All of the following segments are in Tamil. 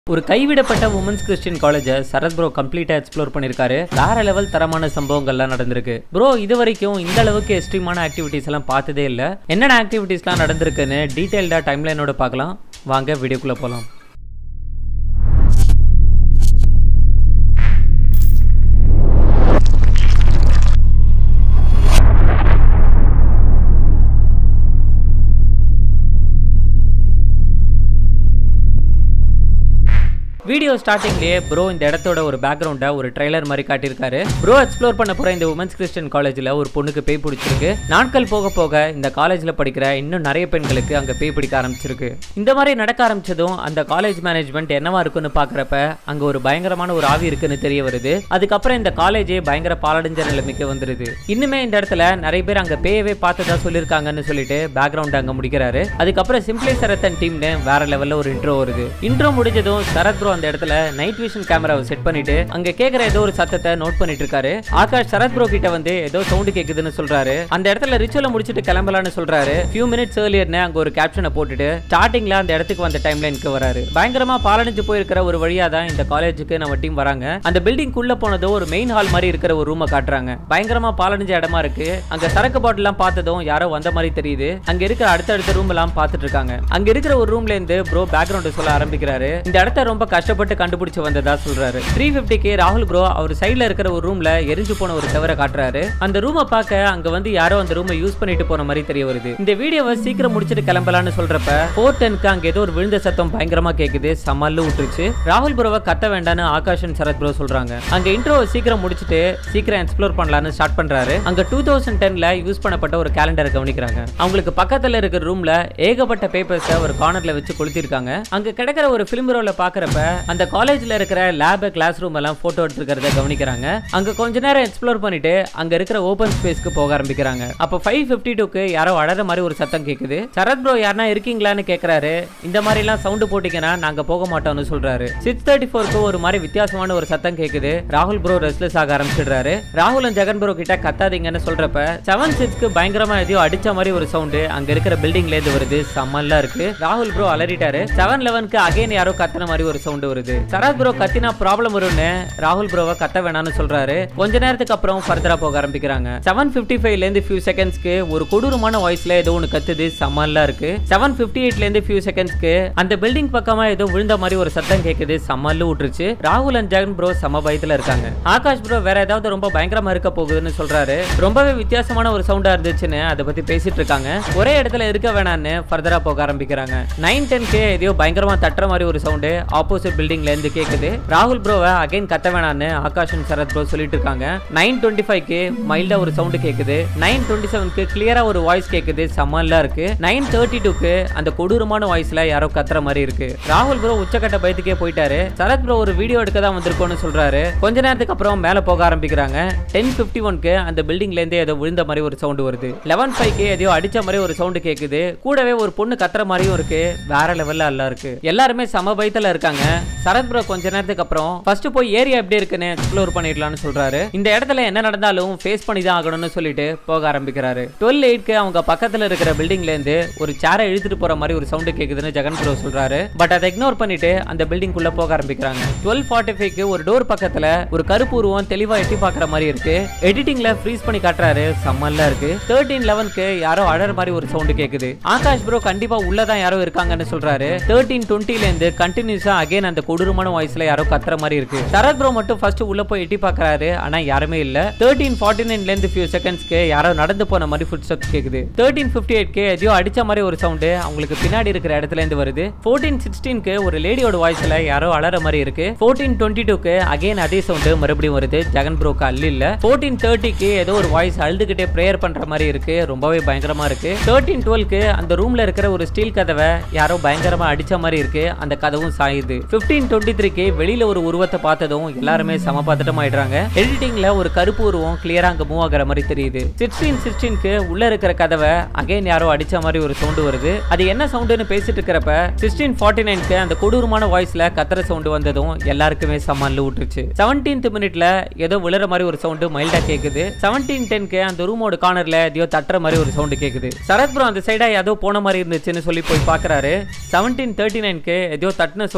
ஒரு கைவிடப்பட்ட உமன்ஸ் கிறிஸ்டியன் காலேஜை சரத் ப்ரோ கம்ப்ளீட்டா எக்ஸ்ப்ளோர் பண்ணிருக்காரு வேற லெவல் தரமான சம்பவங்கள்லாம் நடந்திருக்கு ப்ரோ இது வரைக்கும் இந்த அளவுக்கு எக்ஸ்ட்ரீமான ஆக்டிவிட்டிஸ் எல்லாம் பார்த்ததே இல்லை என்னென்ன ஆக்டிவிட்டீஸ்லாம் நடந்திருக்குன்னு டீட்டெயில்டா டைம்லைனோட பார்க்கலாம் வாங்க வீடியோக்குள்ள போகலாம் வீடியோ ஸ்டார்டிங்லேயே ப்ரோ இந்த இடத்தோட ஒரு பேக்ரவுண்டை ஒரு ட்ரைலர் மாதிரி காட்டியிருக்காரு ப்ரோ எக்ஸ்ப்ளோர் பண்ண போற இந்த உமன்ஸ் கிறிஸ்டியன் காலேஜில் ஒரு பொண்ணுக்கு பேய் பிடிச்சிருக்கு நாட்கள் போக போக இந்த காலேஜில் படிக்கிற இன்னும் நிறைய பெண்களுக்கு அங்கே பேய் பிடிக்க ஆரம்பிச்சிருக்கு இந்த மாதிரி நடக்க ஆரம்பிச்சதும் அந்த காலேஜ் மேனேஜ்மெண்ட் என்னவா இருக்குன்னு பார்க்குறப்ப அங்கே ஒரு பயங்கரமான ஒரு ஆவி இருக்குன்னு தெரிய வருது அதுக்கப்புறம் இந்த காலேஜே பயங்கர பாலடைஞ்ச நிலைமைக்கு வந்துருது இன்னுமே இந்த இடத்துல நிறைய பேர் அங்கே பேயவே பார்த்ததா சொல்லியிருக்காங்கன்னு சொல்லிட்டு பேக்ரவுண்ட் அங்கே முடிக்கிறாரு அதுக்கப்புறம் சிம்பிளி சரத்தன் டீம்னு வேற லெவலில் ஒரு இன்ட்ரோ வருது இன்ட்ரோ முடிஞ்சதும் சரத் ப்ரோ அந்த இடத்துல நைட் விஷன் கேமராவை செட் பண்ணிட்டு அங்க கேக்குற ஏதோ ஒரு சத்தத்தை நோட் பண்ணிட்டு இருக்காரு ஆகாஷ் சரத் ப்ரோ கிட்ட வந்து ஏதோ சவுண்ட் கேக்குதுன்னு சொல்றாரு அந்த இடத்துல ரிச்சுவலை முடிச்சிட்டு கிளம்பலாம்னு சொல்றாரு ஃபியூ மினிட்ஸ் ஏர்லியர்னு அங்க ஒரு கேப்ஷனை போட்டுட்டு ஸ்டார்டிங்ல அந்த இடத்துக்கு வந்த டைம் லைனுக்கு வராரு பயங்கரமா பாலடைஞ்சு போயிருக்கிற ஒரு வழியா தான் இந்த காலேஜுக்கு நம்ம டீம் வராங்க அந்த பில்டிங் குள்ள போனதும் ஒரு மெயின் ஹால் மாதிரி இருக்கிற ஒரு ரூமை காட்டுறாங்க பயங்கரமா பாலடைஞ்ச இடமா இருக்கு அங்க சரக்கு பாட்டில் எல்லாம் பார்த்ததும் யாரோ வந்த மாதிரி தெரியுது அங்க இருக்கிற அடுத்தடுத்த ரூம் எல்லாம் பார்த்துட்டு இருக்காங்க அங்க இருக்கிற ஒரு ரூம்ல இருந்து ப்ரோ பேக்ரவுண்ட் சொல்ல ஆரம்பிக்கிறாரு இந்த இடத்த ரொம்ப கஷ்டப்பட்டு கண்டுபிடிச்சு வந்ததா சொல்றாரு த்ரீ பிப்டிக்கு ராகுல் ப்ரோ அவர் சைடுல இருக்கிற ஒரு ரூம்ல எரிஞ்சு போன ஒரு செவரை காட்டுறாரு அந்த ரூமை பார்க்க அங்க வந்து யாரோ அந்த ரூமை யூஸ் பண்ணிட்டு போன மாதிரி தெரிய வருது இந்த வீடியோவை சீக்கிரம் முடிச்சிட்டு கிளம்பலாம்னு சொல்றப்ப ஃபோர் டென்க்கு அங்க ஏதோ ஒரு விழுந்த சத்தம் பயங்கரமா கேக்குது சமல்லு விட்டுருச்சு ராகுல் ப்ரோவை கத்த வேண்டாம்னு ஆகாஷ் and சரத் ப்ரோ சொல்றாங்க அங்க இன்ட்ரோவை சீக்கிரம் முடிச்சிட்டு சீக்கிரம் எக்ஸ்ப்ளோர் பண்ணலாம்னு ஸ்டார்ட் பண்றாரு அங்க டூ தௌசண்ட் டென்ல யூஸ் பண்ணப்பட்ட ஒரு கேலண்டரை கவனிக்கிறாங்க அவங்களுக்கு பக்கத்துல இருக்கிற ரூம்ல ஏகப்பட்ட பேப்பர்ஸை ஒரு கார்னர்ல வச்சு கொளுத்திருக்காங்க அங்க கிடக்கிற ஒரு பிலிம் ரோல பாக்குறப்ப அந்த காலேஜ்ல இருக்கிற லேப் கிளாஸ் ரூம் எல்லாம் போட்டோ எடுத்துக்கிறத கவனிக்கிறாங்க அங்க கொஞ்ச நேரம் எக்ஸ்ப்ளோர் பண்ணிட்டு அங்க இருக்கிற ஓபன் ஸ்பேஸ்க்கு போக ஆரம்பிக்கிறாங்க அப்ப ஃபைவ் பிப்டி டூக்கு யாரோ அழற மாதிரி ஒரு சத்தம் கேக்குது சரத் ப்ரோ யாருனா இருக்கீங்களான்னு கேக்குறாரு இந்த மாதிரி எல்லாம் சவுண்ட் போட்டீங்கன்னா நாங்க போக மாட்டோம்னு சொல்றாரு சிக்ஸ் தேர்ட்டி ஃபோருக்கு ஒரு மாதிரி வித்தியாசமான ஒரு சத்தம் கேக்குது ராகுல் ப்ரோ ரெஸ்ட்லெஸ் ஆக ஆரம்பிச்சிடுறாரு ராகுல் and ஜெகன் ப்ரோ கிட்ட கத்தாதீங்கன்னு சொல்றப்ப செவன் சிக்ஸ்க்கு பயங்கரமா எதையோ அடிச்ச மாதிரி ஒரு சவுண்டு அங்க இருக்கிற பில்டிங்ல இருந்து வருது செம்மல்லா இருக்கு ராகுல் ப்ரோ அலறிட்டாரு செவன் லெவனுக்கு அகைன் யாரோ கத்துன மாதிரி ஒரு சவுண்ட் வருது சரத் ப்ரோ கத்தினா ப்ராப்ளம் வரும்னு ராகுல் ப்ரோவை கத்த வேணாம்னு சொல்றாரு கொஞ்ச நேரத்துக்கு அப்புறம் ஃபர்தரா போக ஆரம்பிக்கிறாங்க செவன் பிப்டி ஃபைவ்ல இருந்து ஃபியூ செகண்ட்ஸ்க்கு ஒரு கொடூரமான வாய்ஸ்ல ஏதோ ஒன்று கத்துது செம்மல்லா இருக்கு செவன் பிப்டி எயிட்ல இருந்து ஃபியூ செகண்ட்ஸ்க்கு அந்த பில்டிங் பக்கமா ஏதோ விழுந்த மாதிரி ஒரு சத்தம் கேக்குது செம்மல்லு விட்டுருச்சு ராகுல் அண்ட் ஜெகன் ப்ரோ சம பயத்துல இருக்காங்க ஆகாஷ் ப்ரோ வேற ஏதாவது ரொம்ப பயங்கரமா இருக்க போகுதுன்னு சொல்றாரு ரொம்பவே வித்தியாசமான ஒரு சவுண்டா இருந்துச்சுன்னு அதை பத்தி பேசிட்டு இருக்காங்க ஒரே இடத்துல இருக்க வேணாம்னு ஃபர்தரா போக ஆரம்பிக்கிறாங்க நைன் டென்க்கு எதையோ பயங்கரமா தட்டுற மாதிரி ஒரு சவுண்டு ஆப்போசிட் பில்டிங்ல இருந்து கேக்குது ராகுல் ப்ரோவை அகைன் கத்த வேணான்னு ஆகாஷ் and சரத் ப்ரோ சொல்லிட்டு இருக்காங்க நைன் டுவெண்ட்டி ஃபைவ்க்கு மைல்டா ஒரு சவுண்டு கேக்குது நைன் டுவெண்ட்டி செவனுக்கு கிளியரா ஒரு வாய்ஸ் கேக்குது செம்மல்லா இருக்கு நைன் தேர்ட்டி டூக்கு அந்த கொடூரமான வாய்ஸ்ல யாரோ கத்துற மாதிரி இருக்கு ராகுல் ப்ரோ உச்சக்கட்ட பயத்துக்கே போயிட்டாரு சரத் ப்ரோ ஒரு வீடியோ எடுக்க தான் வந்திருக்கோம்னு சொல்றாரு கொஞ்ச நேரத்துக்கு அப்புறம் மேல போக ஆரம்பிக்கிறாங்க டென் பிப்டி ஒன்க்கு அந்த பில்டிங்ல இருந்து ஏதோ விழுந்த மாதிரி ஒரு சவுண்டு வருது லெவன் ஃபைவ்க்கு எதையோ அடிச்ச மாதிரி ஒரு சவுண்டு கேக்குது கூடவே ஒரு பொண்ணு கத்துற மாதிரியும் இருக்கு வேற லெவல்ல எல்லாம் இருக்கு எல்லாருமே சம பயத்துல இருக்காங்க சரத் ப்ரோ கொஞ்ச நேரத்துக்கு அப்புறம் ஃபர்ஸ்ட் போய் ஏரியா எப்படி இருக்குன்னு எக்ஸ்ப்ளோர் பண்ணிடலாம்னு சொல்றாரு இந்த இடத்துல என்ன நடந்தாலும் ஃபேஸ் பண்ணி தான் ஆகணும்னு சொல்லிட்டு போக ஆரம்பிக்கிறாரு டுவெல் எயிட்க்கு அவங்க பக்கத்துல இருக்கிற பில்டிங்ல இருந்து ஒரு சேரை இழுத்துட்டு போற மாதிரி ஒரு சவுண்டு கேக்குதுன்னு ஜெகன் ப்ரோ சொல்றாரு பட் அதை இக்னோர் பண்ணிட்டு அந்த பில்டிங் குள்ள போக ஆரம்பிக்கிறாங்க டுவெல் ஃபார்ட்டி ஃபைவ்க்கு ஒரு டோர் பக்கத்துல ஒரு கருப்பு உருவம் தெளிவா எட்டி பாக்குற மாதிரி இருக்கு எடிட்டிங்ல ஃப்ரீஸ் பண்ணி காட்டுறாரு செம்மல்லா இருக்கு தேர்ட்டீன் லெவனுக்கு யாரோ அழற மாதிரி ஒரு சவுண்டு கேக்குது ஆகாஷ் ப்ரோ கண்டிப்பா உள்ளதான் யாரோ இருக்காங்கன்னு சொல்றாரு தேர்ட்டீன் டுவெண்ட்டில இருந்து கண்டினியூஸா அகைன் அந்த கொடூரமான வாய்ஸ்ல யாரோ கத்துற மாதிரி இருக்கு சரத் ப்ரோ மட்டும் ஃபர்ஸ்ட் உள்ள போய் எட்டி பாக்குறாரு ஆனா யாருமே இல்ல தேர்ட்டீன் ஃபார்ட்டி நைன்ல இருந்து ஃபியூ செகண்ட்ஸ்க்கு யாரோ நடந்து போன மாதிரி ஃபுட் ஸ்டெப்ஸ் கேக்குது தேர்ட்டீன் ஃபிஃப்டி எயிட்க்கு எதையோ அடிச்ச மாதிரி ஒரு சவுண்டு அவங்களுக்கு பின்னாடி இருக்கிற இடத்துல இருந்து வருது ஃபோர்டீன் சிக்ஸ்டீன்க்கு ஒரு லேடியோட வாய்ஸ்ல யாரோ அலற மாதிரி இருக்கு ஃபோர்டீன் டுவெண்ட்டி டூக்கு அகைன் அதே சவுண்டு மறுபடியும் வருது ஜெகன் ப்ரோக்கு அல்ல இல்ல ஃபோர்டீன் தேர்ட்டிக்கு ஏதோ ஒரு வாய்ஸ் அழுதுகிட்டே ப்ரேயர் பண்ற மாதிரி இருக்கு ரொம்பவே பயங்கரமா இருக்கு தேர்ட்டீன் டுவெல்க்கு அந்த ரூம்ல இருக்கிற ஒரு ஸ்டீல் கதவை யாரோ பயங்கரமா அடிச்ச மாதிரி இருக்கு அந்த கதவும் சாயுது பிப்டீன் டுவெண்ட்டி த்ரீக்கு வெளியில ஒரு உருவத்தை பார்த்ததும் எல்லாருமே சம பதட்டம் ஆயிடுறாங்க எடிட்டிங்ல ஒரு கருப்பு உருவம் கிளியரா அங்க மூவ் ஆகுற மாதிரி தெரியுது சிக்ஸ்டீன் சிக்ஸ்டீன்க்கு உள்ள இருக்கிற கதவை அகைன் யாரோ அடிச்ச மாதிரி ஒரு சவுண்டு வருது அது என்ன சவுண்டுன்னு பேசிட்டு இருக்கிறப்ப சிக்ஸ்டீன் ஃபார்ட்டி நைன்க்கு அந்த கொடூரமான வாய்ஸ்ல கத்துற சவுண்டு வந்ததும் எல்லாருக்குமே சமான்ல விட்டுருச்சு செவன்டீன்த் மினிட்ல ஏதோ விழுற மாதிரி ஒரு சவுண்டு மைல்டா கேக்குது செவன்டீன் டென்க்கு அந்த ரூமோட கார்னர்ல எதையோ தட்டுற மாதிரி ஒரு சவுண்டு கேக்குது சரத் ப்ரோ அந்த சைடா ஏதோ போன மாதிரி இருந்துச்சுன்னு சொல்லி போய் பாக்குறாரு செவன்டீன் தேர்ட்டி நைன்க்கு எதையோ தட்டுன சவுண்டு மறுபடியும்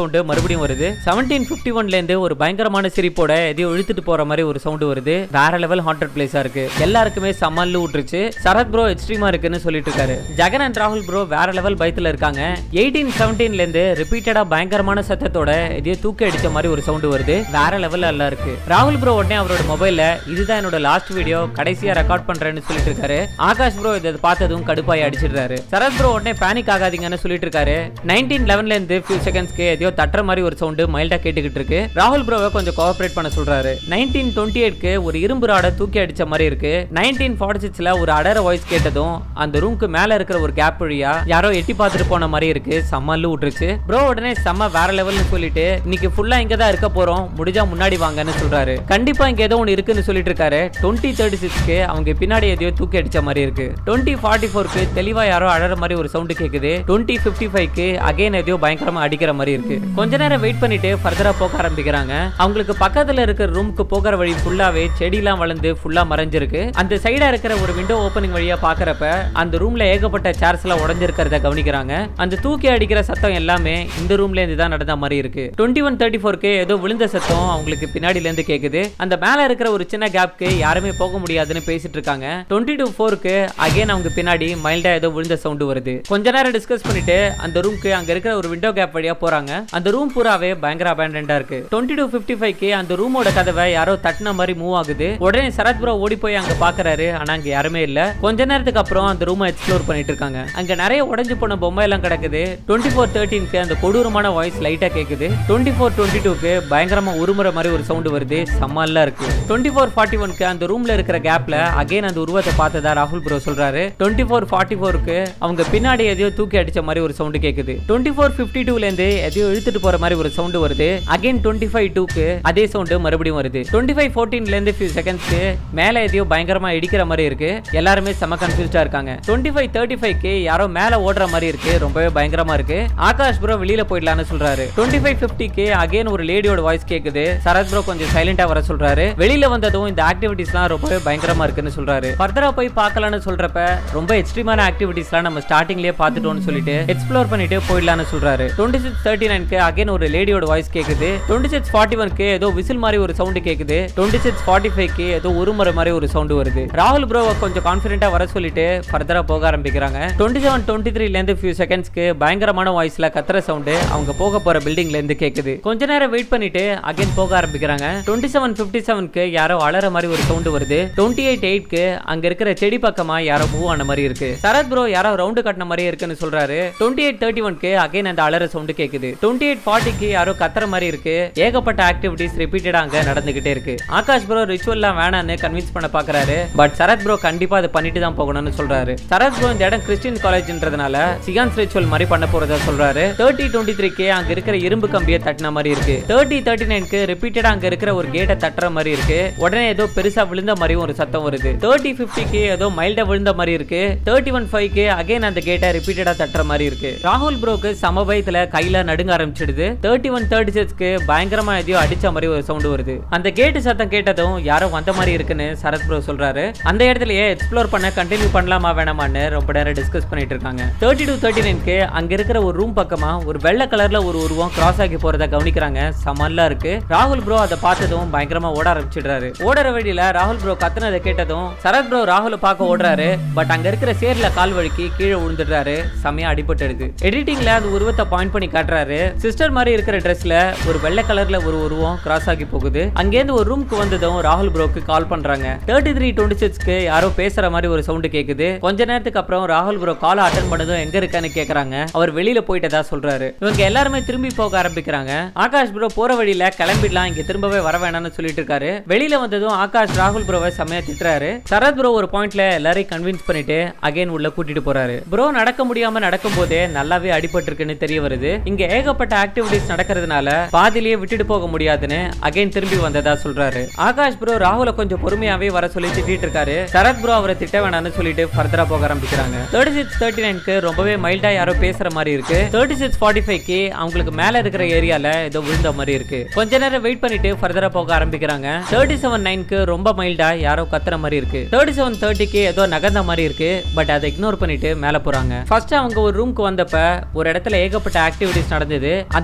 மறுபடியும் வருது செவன்டீன் பிப்டி ஒன்ல இருந்து ஒரு பயங்கரமான சிரிப்போட எதையோ இழுத்துட்டு போற மாதிரி ஒரு சவுண்ட் வருது வேற லெவல் ஹாண்டட் பிளேஸா இருக்கு எல்லாருக்குமே சம்மல்லு விட்டுருச்சு சரத் ப்ரோ எக்ஸ்ட்ரீமா இருக்குன்னு சொல்லிட்டு இருக்காரு ஜெகன் அண்ட் ராகுல் ப்ரோ வேற லெவல் பயத்துல இருக்காங்க எயிட்டீன் செவன்டீன்ல இருந்து ரிப்பீட்டடா பயங்கரமான சத்தத்தோட எதையோ தூக்கி அடிச்ச மாதிரி ஒரு சவுண்ட் வருது வேற லெவல்ல எல்லாம் இருக்கு ராகுல் ப்ரோ உடனே அவரோட மொபைல்ல இதுதான் என்னோட லாஸ்ட் வீடியோ கடைசியா ரெக்கார்ட் பண்றேன்னு சொல்லிட்டு இருக்காரு ஆகாஷ் ப்ரோ இதை பார்த்ததும் கடுப்பாய் அடிச்சிடுறாரு சரத் ப்ரோ உடனே பேனிக் ஆகாதீங்கன்னு சொல்லிட்டு இருக்காரு நைன்டீன் லெவன்ல இருந்து ஃபியூ செகண்ட்ஸ்க்கு எதையோ தட்டுற மாதிரி ஒரு சவுண்டு மைல்டா கேட்டுக்கிட்டு இருக்கு ராகுல் ப்ரோவை கொஞ்சம் கோஆபரேட் பண்ண சொல்றாரு நைன்டீன் டுவெண்ட்டி எயிட்க்கு ஒரு இரும்பு ராடை தூக்கி அடிச்ச மாதிரி இருக்கு நைன்டீன் ஃபார்ட்டி சிக்ஸ்ல ஒரு அடர வாய்ஸ் கேட்டதும் அந்த ரூம்க்கு மேல இருக்கிற ஒரு கேப் வழியா யாரோ எட்டி பார்த்துட்டு போன மாதிரி இருக்கு செம்மல்லு விட்டுருச்சு ப்ரோ உடனே செம்ம வேற லெவல்னு சொல்லிட்டு இன்னைக்கு ஃபுல்லா இங்க தான் இருக்க போறோம் முடிஞ்சா முன்னாடி வாங்கன்னு சொல்றாரு கண்டிப்பா இங்க ஏதோ ஒன்று இருக்குன்னு சொல்லிட்டு இருக்காரு டுவெண்ட்டி தேர்ட்டி சிக்ஸ்க்கு அவங்க பின்னாடி எதையோ தூக்கி அடிச்ச மாதிரி இருக்கு டுவெண்ட்டி ஃபார்ட்டி ஃபோர்க்கு தெளிவா யாரோ அழற மாதிரி ஒரு சவுண்டு கேக்குது டுவெண்ட்டி ஃபிஃப்டி ஃபைவ்க்கு அகைன் எதையோ பயங்கரமா அடிக்கிற மாதிரி இருக்கு கொஞ்ச நேரம் வெயிட் பண்ணிட்டு ஃபர்தரா போக ஆரம்பிக்கிறாங்க அவங்களுக்கு பக்கத்துல இருக்கிற ரூமுக்கு போகிற வழி ஃபுல்லாவே செடிலாம் வளர்ந்து ஃபுல்லா மறைஞ்சிருக்கு அந்த சைடா இருக்கிற ஒரு விண்டோ ஓப்பனிங் வழியா பாக்குறப்ப அந்த ரூம்ல ஏகப்பட்ட சேர்ஸ் எல்லாம் உடஞ்சிருக்கிறத கவனிக்கிறாங்க அந்த தூக்கி அடிக்கிற சத்தம் எல்லாமே இந்த ரூம்ல இருந்து தான் நடந்த மாதிரி இருக்கு டுவெண்ட்டி ஒன் தேர்ட்டி ஃபோர்க்கு ஏதோ விழுந்த சத்தம் அவங்களுக்கு பின்னாடில இருந்து கேக்குது அந்த மேல இருக்கிற ஒரு சின்ன கேப்க்கு யாருமே போக முடியாதுன்னு பேசிட்டு இருக்காங்க டுவெண்ட்டி டூ ஃபோருக்கு அகைன் அவங்க பின்னாடி மைல்டா ஏதோ விழுந்த சவுண்டு வருது கொஞ்ச நேரம் டிஸ்கஸ் பண்ணிட்டு அந்த ரூம்க்கு அங்க இருக்கிற ஒரு விண்டோ கேப் வழியா போறாங்க அந்த ரூம் பூராவே பயங்கர அபேண்டா இருக்கு டுவெண்ட்டி டூ ஃபிஃப்டி ஃபைவ்க்கு அந்த ரூமோட கதவை யாரோ தட்டின மாதிரி மூவ் ஆகுது உடனே சரத் ப்ரோ ஓடி போய் அங்க பாக்குறாரு ஆனா அங்க யாருமே இல்ல கொஞ்ச நேரத்துக்கு அப்புறம் அந்த ரூமை எக்ஸ்ப்ளோர் பண்ணிட்டு இருக்காங்க அங்க நிறைய உடைஞ்சு போன பொம்மை எல்லாம் கிடக்குது டுவெண்ட்டி ஃபோர் தேர்ட்டீனுக்கு அந்த கொடூரமான வாய்ஸ் லைட்டா கேக்குது டுவெண்ட்டி ஃபோர் டுவெண்ட்டி டூக்கு பயங்கரமா உருமுறை மாதிரி ஒரு சவுண்ட் வருது செம்மல்லாம் இருக்கு டுவெண்ட்டி ஃபோர் ஃபார்ட்டி ஒன்க்கு அந்த ரூம்ல இருக்கிற கேப்ல அகைன் அந்த உருவத்தை பார்த்ததா ராகுல் ப்ரோ சொல்றாரு டுவெண்ட்டி ஃபோர் ஃபார்ட்டி ஃபோருக்கு அவங்க பின்னாடி எதையோ தூக்கி அடிச்ச மாதிரி ஒரு சவுண்ட் கேக்குது டுவெண்ட்டி ஃபோர் ஃபிஃப்டி டூல இருந்து எதையோ இழுத்துட்டு போற மாதிரி ஒரு சவுண்ட் வருது அகைன் டுவெண்ட்டி ஃபைவ் டூக்கு அதே சவுண்ட் மறுபடியும் வருது டுவெண்ட்டி ஃபைவ் ஃபோர்டீன்ல இருந்து ஃபியூ செகண்ட்ஸ்க்கு மேல எதையோ பயங்கரமா இடிக்கிற மாதிரி இருக்கு எல்லாருமே செம கன்ஃபியூஸ்டா இருக்காங்க டுவெண்ட்டி ஃபைவ் தேர்ட்டி ஃபைவ்க்கு யாரோ மேல ஓடுற மாதிரி இருக்கு ரொம்பவே பயங்கரமா இருக்கு ஆகாஷ் ப்ரோ வெளியில போயிடலாம்னு சொல்றாரு டுவெண்ட்டி ஃபைவ் ஃபிஃப்டிக்கு அகைன் ஒரு லேடியோட வாய்ஸ் கேக்குது சரத் ப்ரோ கொஞ்சம் சைலண்டா வர சொல்றாரு வெளியில வந்ததும் இந்த ஆக்டிவிட்டிஸ்லாம் ரொம்பவே பயங்கரமா இருக்குன்னு சொல்றாரு ஃபர்தரா போய் பார்க்கலாம்னு சொல்றப்ப ரொம்ப எக்ஸ்ட்ரீமான ஆக்டிவிட்டிஸ்லாம் நம்ம ஸ்டார்டிங்லயே பார்த்துட்டோம்னு சொல்லிட்டு எக்ஸ்ப்ளோர் பண்ணிட்டு போயிடலாம்னு சொல்றாரு டுவெண்ட்டி சிக்ஸ் தேர்ட்டி நைன்க்கு அகைன் ஒரு லேடியோட வாய்ஸ் கேக்குது டுவெண்ட்டி சிக்ஸ் ஃபார்ட்டி ஒன்க்கு ஏதோ விசில் மாதிரி ஒரு சவுண்ட் கேக்குது டுவெண்ட்டி சிக்ஸ் ஃபார்ட்டி ஃபைவ்க்கு ஏதோ உருமுறை மாதிரி ஒரு சவுண்ட் வருது ராகுல் ப்ரோவை கொஞ்சம் கான்ஃபிடென்ட்டா வர சொல்லிட்டு ஃபர்தரா போக ஆரம்பிக்கிறாங்க டுவெண்ட்டி செவன் டுவெண்ட்டி த்ரீல இருந்து ஃபியூ செகண்ட்ஸ்க்கு பயங்கரமான வாய்ஸ்ல கத்துற சவுண்டு அவங்க போக போற பில்டிங்ல இருந்து கேக்குது கொஞ்ச நேரம் வெயிட் பண்ணிட்டு அகைன் போக ஆரம்பிக்கிறாங்க டுவெண்ட்டி செவன் ஃபிஃப்டி செவன்க்கு யாரோ அலற மாதிரி ஒரு சவுண்ட் வருது டுவெண்ட்டி எயிட் எயிட்க்கு அங்க இருக்கிற செடி பக்கமா யாரோ மூவ் ஆன மாதிரி இருக்கு சரத் ப்ரோ யாரோ ரவுண்டு கட்டின மாதிரி இருக்குன்னு சொல்றாரு டுவெண்ட்டி எயிட் தேர்ட்டி ஒன்க்கு அகைன் அந்த அலற சவுண்டு கேக்குது டுவெண்ட்டி எயிட் ஃபார்ட்டிக்கு யாரோ கத்துற மாதிரி இருக்கு ஏகப்பட்ட ஆக்டிவிட்டிஸ் ரிப்பீட்டடா அங்க நடந்துகிட்டே இருக்கு ஆகாஷ் ப்ரோ ரிச்சுவல்லாம் வேணான்னு கன்வின்ஸ் பண்ண பாக்குறாரு பட் சரத் ப்ரோ கண்டிப்பா அதை பண்ணிட்டு தான் போகணும்னு சொல்றாரு சரத் ப்ரோ இந்த இடம் கிறிஸ்டியன் காலேஜ்ன்றதுனால சிகான்ஸ் ரிச்சுவல் மாதிரி பண்ண போறதா சொல்றாரு தேர்ட்டி டுவெண்ட்டி த்ரீக்கு அங்க இருக்கிற இரும்பு கம்பியை தட்டின மாதிரி இருக்கு தேர்ட்டி தேர்ட்டி நைன்க்கு ரிப்பீட்டடா அங்க இருக்கிற ஒரு கேட்டை தட்டுற மாதிரி இருக்கு உடனே ஏதோ பெருசா விழுந்த மாதிரி ஒரு சத்தம் வருது தேர்ட்டி ஃபிஃப்டிக்கு ஏதோ மைல்டா விழுந்த மாதிரி இருக்கு தேர்ட்டி ஒன் ஃபைவ்க்கு அகைன் அந்த கேட்டை ரிப்பீட்டடா தட்டுற மாதிரி இருக்கு ராகுல் ப்ரோக்கு சமபயத்துல கையில நடுங்க ஆரம்பிச்சிடுது தேர்ட்டி ஒன் தேர்ட்டி சிக்ஸ்க்கு பயங்கரமா எதையோ அடிச்ச மாதிரி ஒரு சவுண்ட் வருது அந்த கேட்டு சத்தம் கேட்டதும் யாரோ வந்த மாதிரி இருக்குன்னு சரத் ப்ரோ சொல்றாரு அந்த இடத்துலயே எக்ஸ்ப்ளோர் பண்ண கண்டினியூ பண்ணலாமா வேணாமான்னு ரொம்ப நேரம் டிஸ்கஸ் பண்ணிட்டு இருக்காங்க தேர்ட்டி டூ தேர்ட்டி நைன்க்கு அங்க இருக்கிற ஒரு ரூம் பக்கமா ஒரு வெள்ளை கலர்ல ஒரு உருவம் கிராஸ் ஆகி போறத கவனிக்கிறாங்க சமல்லா இருக்கு ராகுல் ப்ரோ அதை பார்த்ததும் பயங்கரமா ஓட ஆரம்பிச்சிடுறாரு ஓடுற வழியில ராகுல் ப்ரோ கத்துனதை கேட்டதும் சரத் ப்ரோ ராகுல பார்க்க ஓடுறாரு பட் அங்க இருக்கிற சேர்ல கால் வழுக்கி கீழே விழுந்துடுறாரு செமையா அடிபட்டுடுது எடிட்டிங்ல அந்த உருவத்தை பாயிண்ட் பண்ணி காட்டுறாரு சிஸ்டர் மாதிரி இருக்கிற ட்ரெஸ்ல ஒரு வெள்ளை கலர்ல ஒரு உருவம் கிராஸ் ஆகி போகுது அங்கேருந்து ஒரு ரூம்க்கு வந்ததும் ராகுல் ப்ரோக்கு கால் பண்றாங்க தேர்ட்டி த்ரீ டுவெண்ட்டி சிக்ஸ்க்கு யாரோ பேசுற மாதிரி ஒரு சவுண்ட் கேக்குது கொஞ்ச நேரத்துக்கு அப்புறம் ராகுல் ப்ரோ கால் அட்டன் பண்ணதும் எங்க இருக்கான்னு கேக்குறாங்க அவர் வெளியில போயிட்டதா சொல்றாரு இவங்க எல்லாருமே திரும்பி போக ஆரம்பிக்கிறாங்க ஆகாஷ் ப்ரோ போற வழியில கிளம்பிடலாம் இங்க திரும்பவே வர வேணாம்னு சொல்லிட்டு இருக்காரு வெளியில வந்ததும் ஆகாஷ் ராகுல் ப்ரோவை செமையா திட்டுறாரு சரத் ப்ரோ ஒரு பாயிண்ட்ல எல்லாரையும் கன்வின்ஸ் பண்ணிட்டு அகைன் உள்ள கூட்டிட்டு போறாரு ப்ரோ நடக்க முடியாம நடக்கும் போதே நல்லாவே அடிபட்டிருக்குன்னு தெரிய வருது இங்க ஏகப்பட்ட ஆக்டிவிட்டிஸ் நடக்கிறதுனால பாதிலேயே விட்டுட்டு போக முடியாதுன்னு அகைன் திரும்பி வந்ததா சொல்றாரு ஆகாஷ் ப்ரோ ராகுல கொஞ்சம் பொறுமையாவே வர சொல்லி திட்டிட்டு இருக்காரு சரத் ப்ரோ அவரை திட்ட வேணாம்னு சொல்லிட்டு ஃபர்தரா போக ஆரம்பிக்கிறாங்க தேர்ட்டி சிக்ஸ் தேர்ட்டி நைன்க்கு ரொம்பவே மைல்டா யாரோ பேசுற மாதிரி இருக்கு தேர்ட்டி சிக்ஸ் ஃபார்ட்டி ஃபைவ்க்கு அவங்களுக்கு மேல இருக்கிற ஏரியால ஏதோ விழுந்த மாதிரி இருக்கு கொஞ்ச நேரம் வெயிட் பண்ணிட்டு ஃபர்தரா போக ஆரம்பிக்கிறாங்க தேர்ட்டி செவன் நைன்க்கு ரொம்ப மைல்டா யாரோ கத்துற மாதிரி இருக்கு தேர்ட்டி செவன் தேர்ட்டிக்கு ஏதோ நகர்ந்த மாதிரி இருக்கு பட் அதை இக்னோர் பண்ணிட்டு மேல போறாங்க ஃபர்ஸ்ட் அவங்க ஒரு ரூம்க்கு வந்தப்ப ஒரு இடத்துல ஏகப்பட்ட ஆக்டிவிட்டிஸ் நடந்தது அந்த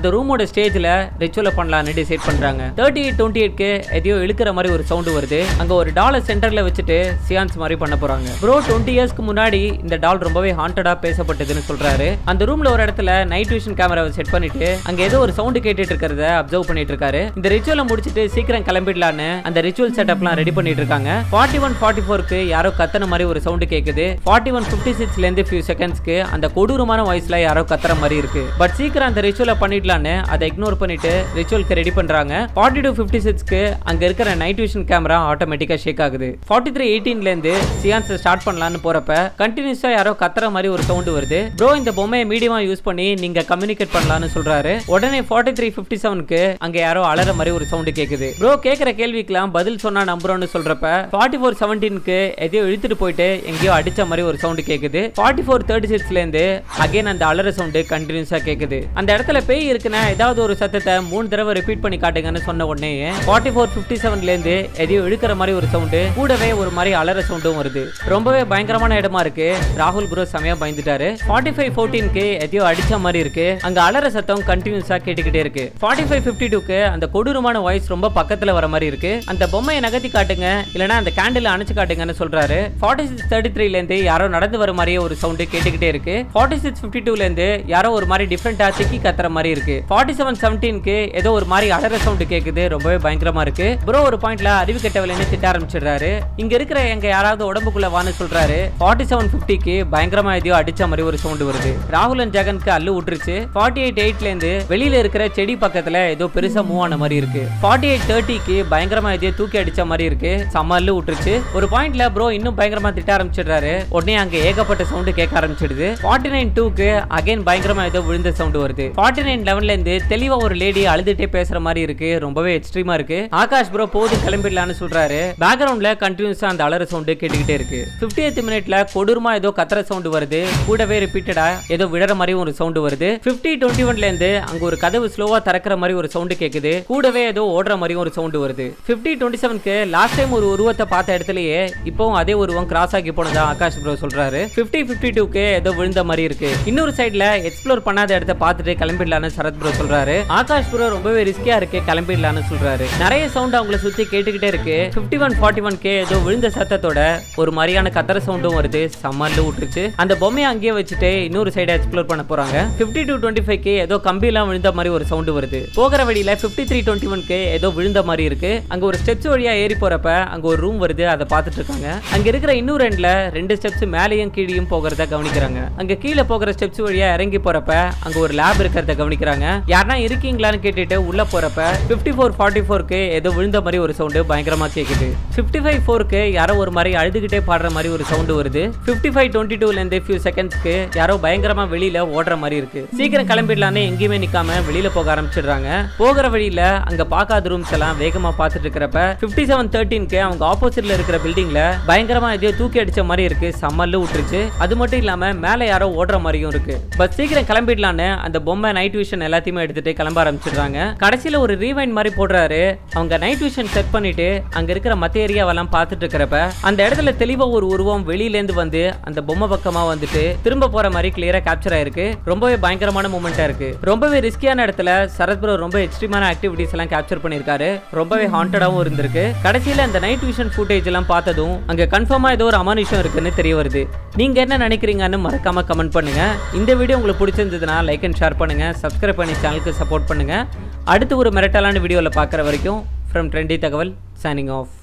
ரூமோட ஸ்டேஜ்ல ரிச்சுவலை பண்ணலாம்னு டிசைட் பண்றாங்க தேர்ட்டி எயிட் டுவெண்ட்டி எயிட்க்கு எதையோ இழுக்கிற மாதிரி ஒரு சவுண்ட் வருது அங்க ஒரு டாலை சென்டர்ல வச்சுட்டு சியான்ஸ் மாதிரி பண்ண போறாங்க ப்ரோ டுவெண்ட்டி இயர்ஸ்க்கு முன்னாடி இந்த டால் ரொம்பவே ஹாண்டடா பேசப்பட்டதுன்னு சொல்றாரு அந்த ரூம்ல ஒரு இடத்துல நைட் விஷன் கேமராவை செட் பண்ணிட்டு அங்க ஏதோ ஒரு சவுண்ட் கேட்டுட்டு இருக்கிறத அப்சர்வ் பண்ணிட்டு இருக்காரு இந்த ரிச்சுவலை முடிச்சிட்டு சீக்கிரம் கிளம்பிடலான்னு அந்த ரிச்சுவல் செட்டப்லாம் ரெடி பண்ணிட்டு இருக்காங்க ஃபார்ட்டி ஒன் ஃபார்ட்டி ஃபோருக்கு யாரோ கத்தன மாதிரி ஒரு சவுண்ட் கேக்குது ஃபார்ட்டி ஒன் ஃபிஃப்டி சிக்ஸ்ல இருந்து ஃபியூ செகண்ட்ஸ்க்கு அந்த கொடூரமான வாய்ஸ்ல யாரோ கத்துற மாதிரி இருக்கு பட் சீக்கிரம் அந்த ரிச்சுவலை பண்ணிடலான்னு அதை இக்னோர் பண்ணிட்டு ரிச்சுவலுக்கு ரெடி பண்றாங்க ஃபார்ட்டி டூ ஃபிஃப்டி சிக்ஸ்க்கு அங்க இருக்கிற நைட் விஷன் கேமரா ஆட்டோமேட்டிக்கா ஷேக் ஆகுது ஃபார்ட்டி த்ரீ எயிட்டீன்ல இருந்து சியான்ஸ் ஸ்டார்ட் பண்ணலாம்னு போறப்ப கண்டினியூஸா யாரோ கத்துற மாதிரி ஒரு சவுண்ட் வருது ப்ரோ இந்த பொம்மையை மீடியமா யூஸ் பண்ணி நீங்க கம்யூனிகேட் பண்ணலாம்னு சொல்றாரு உடனே ஃபார்ட்டி த்ரீ ஃபிஃப்டி செவனுக்கு அங்க யாரோ அலற மாதிரி ஒரு சவுண்ட் கேக்குது ப்ரோ கேக்குற கேள்விக்கெல்லாம் பதில் சொன்னா நம்புறோம்னு சொல்றப்ப ஃபார்ட்டி ஃபோர் செவன்டீனுக்கு எதையோ இழுத்துட்டு போயிட்டு எங்கேயோ அடிச்ச மாதிரி ஒரு சவுண்ட் கேக்குது ஃபார்ட்டி ஃபோர் தேர்ட்டி சிக்ஸ்ல இருந்து அகைன் அந்த அலற சவுண்ட் கண்டினியூஸா கேக்குது அந்த இடத்துல பேய் இருக்குன்னா ஏதாவது ஒரு சத்தத்தை மூணு தடவை ரிப்பீட் பண்ணி காட்டுங்கன்னு சொன்ன உடனே ஃபார்ட்டி ஃபோர் ஃபிஃப்டி செவன்ல இருந்து எதையோ இழுக்கிற மாதிரி ஒரு சவுண்டு கூடவே ஒரு மாதிரி அலற சவுண்டும் வருது ரொம்பவே பயங்கரமான இடமா இருக்கு ராகுல் ப்ரோ செமையா பயந்துட்டாரு ஃபார்ட்டி ஃபைவ் ஃபோர்டீனுக்கு எதையோ அடிச்ச மாதிரி இருக்கு அங்க அலற சத்தம் கண்டினியூஸா கேட்டுக்கிட்டே இருக்கு ஃபார்ட்டி ஃபைவ் ஃபிஃப்டி டூக்கு அந்த கொடூரமான வாய்ஸ் ரொம்ப பக்கத்துல வர மாதிரி இருக்கு அந்த பொம்மையை நகர்த்தி காட்டுங்க இல்லனா அந்த கேண்டில் அணைச்சு காட்டுங்கன்னு சொல்றாரு ஃபார்ட்டி சிக்ஸ் தேர்ட்டி த்ரீல இருந்து யாரோ நடந்து வர மாதிரியே ஒரு சவுண்டு கேட்டுக்கிட்டே இருக்கு ஃபார்ட்டி சிக்ஸ் ஃபிஃப்டி டூல இருந்து யாரோ ஒரு மாதிரி டிஃப்ரெண்டா திக்கி கத்துற மாதிரி இருக்கு ஃபார்ட்டி செவன் செவன்டீனுக்கு ஏதோ ஒரு மாதிரி அலற சவுண்டு கேக்குது ரொம்பவே பயங்கரமா இருக்கு ப்ரோ ஒரு பாயிண்ட்ல அறிவு கெட்டவலன்னு திட்ட ஆரம்பிச்சிடுறாரு இங்க இருக்கிற எங்க யாராவது உடம்புக்குள்ள வான்னு சொல்றாரு ஃபார்ட்டி செவன் ஃபிஃப்டிக்கு பயங்கரமா எதையோ அடிச்ச மாதிரி ஒரு சவுண்ட் வருது ராகுல் அண்ட் ஜெகனுக்கு அல்லு விட்டுருச்சு ஃபார்ட்டி எயிட் எயிட்ல இருந்து வெளியில இருக்கிற செடி பக்கத்துல ஏதோ பெருசா மூவ் ஆன மாதிரி இருக்கு ஃபார்ட்டி எயிட் தேர்ட்டிக்கு பயங்கரமா எதையோ தூக்கி அடிச்ச மாதிரி இருக்கு செம்ம அல்லு விட்டுருச்சு ஒரு பாயிண்ட்ல ப்ரோ இன்னும் பயங்கரமா திட்ட ஆரம்பிச்சிடுறாரு உடனே அங்க ஏகப்பட்ட சவுண்ட் கேட்க ஆரம்பிச்சிடுது ஃபார்ட்டி நைன் டூக்கு அகைன் பயங்கரமா ஏதோ விழுந்த சவுண்ட் வருது ஃபார்ட்டி நைன் லெவன்ல இருந்து தெளிவா ஒரு லேடி அழுதுட்டே பேசுற மாதிரி இருக்கு ரொம்பவே எக்ஸ்ட்ரீமா இருக்கு ஆகாஷ் ப்ரோ போது கிளம்பிடலான்னு சொல்றாரு பேக்ரவுண்ட்ல கண்டினியூஸா அந்த அலற சவுண்ட் கேட்டுக்கிட்டே இருக்கு பிப்டி எய்த் மினிட்ல கொடூரமா ஏதோ கத்துற சவுண்ட் வருது கூடவே ரிப்பீட்டடா ஏதோ விடற மாதிரி ஒரு சவுண்ட் வருது பிப்டி டுவெண்ட்டி ஒன்ல இருந்து அங்க ஒரு கதவு ஸ்லோவா திறக்கிற மாதிரி ஒரு சவுண்ட் கேக்குது கூடவே ஏதோ ஓடுற மாதிரி ஒரு சவுண்ட் வருது பிப்டி டுவெண்ட்டி செவனுக்கு லாஸ்ட் டைம் ஒரு உருவத்தை பார்த்த இடத்துலயே இப்போவும் அதே உருவம் கிராஸ் ஆகி போனதா ஆகாஷ் ப்ரோ சொல்றாரு பிப்டி பிப்டி டூக்கு ஏதோ விழுந்த மாதிரி இருக்கு இன்னொரு சைடுல எக்ஸ்ப்ளோர் பண்ணாத இடத்த பார்த்துட்டு கிளம்பிடலான்னு சரத் ப்ரோ சொல்றாரு ஆகாஷ் ப்ரோ ரொம்பவே ரிஸ்கியா இருக்கு கிளம்பிடலான்னு சொல்றாரு நிறைய சவுண்ட் அவங்கள சுத்தி கேட்டுக்கிட்டே இருக்கு பிப்டி ஒன் ஃபார்ட்டி ஒன் கே ஏதோ விழுந்த சத்தத்தோட ஒரு மாதிரியான கத்தர சவுண்டும் வருது சம்மர்ல விட்டுருச்சு அந்த பொம்மையை அங்கேயே வச்சுட்டு இன்னொரு சைடை எக்ஸ்ப்ளோர் பண்ண போறாங்க பிப்டி டூ டுவெண்ட்டி ஃபைவ் கே ஏதோ கம்பியெல்லாம் விழுந்த மாதிரி ஒரு சவுண்ட் வருது போகிற வழியில பிப்டி த்ரீ டுவெண்ட்டி ஒன் கே ஏதோ விழுந்த மாதிரி இருக்கு அங்க ஒரு ஸ்டெப்ஸ் வழியா ஏறி போறப்ப அங்க ஒரு ரூம் வருது அதை பார்த்துட்டு இருக்காங்க அங்க இருக்கிற இன்னொரு எண்ட்ல ரெண்டு ஸ்டெப்ஸ் மேலேயும் கீழேயும் போகிறத கவனிக்கிறாங்க அங்க கீழே போகிற ஸ்டெப்ஸ் வழியா இறங்கி போறப்ப அங்க ஒரு லேப் இருக்கிறத கவனிக்கிறாங்க யாருன்னா இருக்கீங்களான்னு கேட்டுட்டு உள்ள போறப்ப பிப்டி ஃபோர் ஃபார்ட்டி ஃபோருக்கு ஏதோ விழுந்த மாதிரி ஒரு சவுண்டு பயங்கரமா கேக்குது பிப்டி ஃபைவ் ஃபோருக்கு யாரோ ஒரு மாதிரி அழுதுகிட்டே பாடுற மாதிரி ஒரு சவுண்டு வருது பிப்டி ஃபைவ் டுவெண்ட்டி டூல இருந்து ஃபியூ செகண்ட்ஸ்க்கு யாரோ பயங்கரமா வெளியில ஓடுற மாதிரி இருக்கு சீக்கிரம் கிளம்பிடலான்னு எங்கேயுமே நிக்காம வெளியில போக ஆரம்பிச்சிடுறாங்க போகிற வழியில அங்க பார்க்காத ரூம்ஸ் எல்லாம் வேகமா பார்த்துட்டு இருக்கிறப்ப பிப்டி செவன் தேர்ட்டீன்க்கு அவங்க ஆப்போசிட்ல இருக்கிற பில்டிங்ல பயங்கரமா எதையோ தூக்கி அடிச்ச மாதிரி இருக்கு சம்மல்லு விட்டுருச்சு அது மட்டும் இல்லாம மேல யாரோ ஓடுற மாதிரியும் இருக்கு பட் சீக்கிரம் கிளம்பிடலான்னு அந்த பொம்மை நைட் விஷன் எல்லாத்தையுமே எடுத்துட்டு கிளம்ப ஆரம்பிச்சிடுறாங்க கடைசியில ஒரு ரீவைண்ட் மாதிரி போடுறாரு அவங்க நைட் விஷன் செட் பண்ணிட்டு அங்க இருக்கிற மத்த ஏரியாவெல்லாம் பார்த்துட்டு இருக்கிறப்ப அந்த இடத்துல தெளிவா ஒரு உருவம் வெளியில இருந்து வந்து அந்த பொம்மை பக்கமா வந்துட்டு திரும்ப போற மாதிரி கிளியரா கேப்சர் ஆயிருக்கு ரொம்பவே பயங்கரமான மூமெண்டா இருக்கு ரொம்பவே ரிஸ்கியான இடத்துல சரத் ப்ரோ ரொம்ப எக்ஸ்ட்ரீமான ஆக்டிவிட்டிஸ் எல்லாம் கேப்சர் பண்ணிருக்காரு ரொம்பவே ஹாண்டடாவும் இருந்திருக்கு கடைசியில அந்த நைட் விஷன் ஃபுட்டேஜ் எல்லாம் பார்த்ததும் அங்க கன்ஃபார்மா ஏதோ ஒரு அமானுஷம் இருக்குன்னு தெரிய வருது நீங்க என்ன நினைக்கிறீங்கன்னு மறக்காம கமெண்ட் பண்ணுங்க இந்த வீடியோ உங்களுக்கு பிடிச்சிருந்ததுன்னா லைக் அண்ட் ஷேர் பண்ணுங்க சப்ஸ்கிரைப் பண்ணி சேனலுக்கு சப்போர்ட் பண்ணுங்க அடுத்து ஒரு மிரட்டலான வீடியோவில் பார்க்குற வரைக்கும் ஃப்ரம் ட்ரெண்டி தகவல் சைனிங் ஆஃப்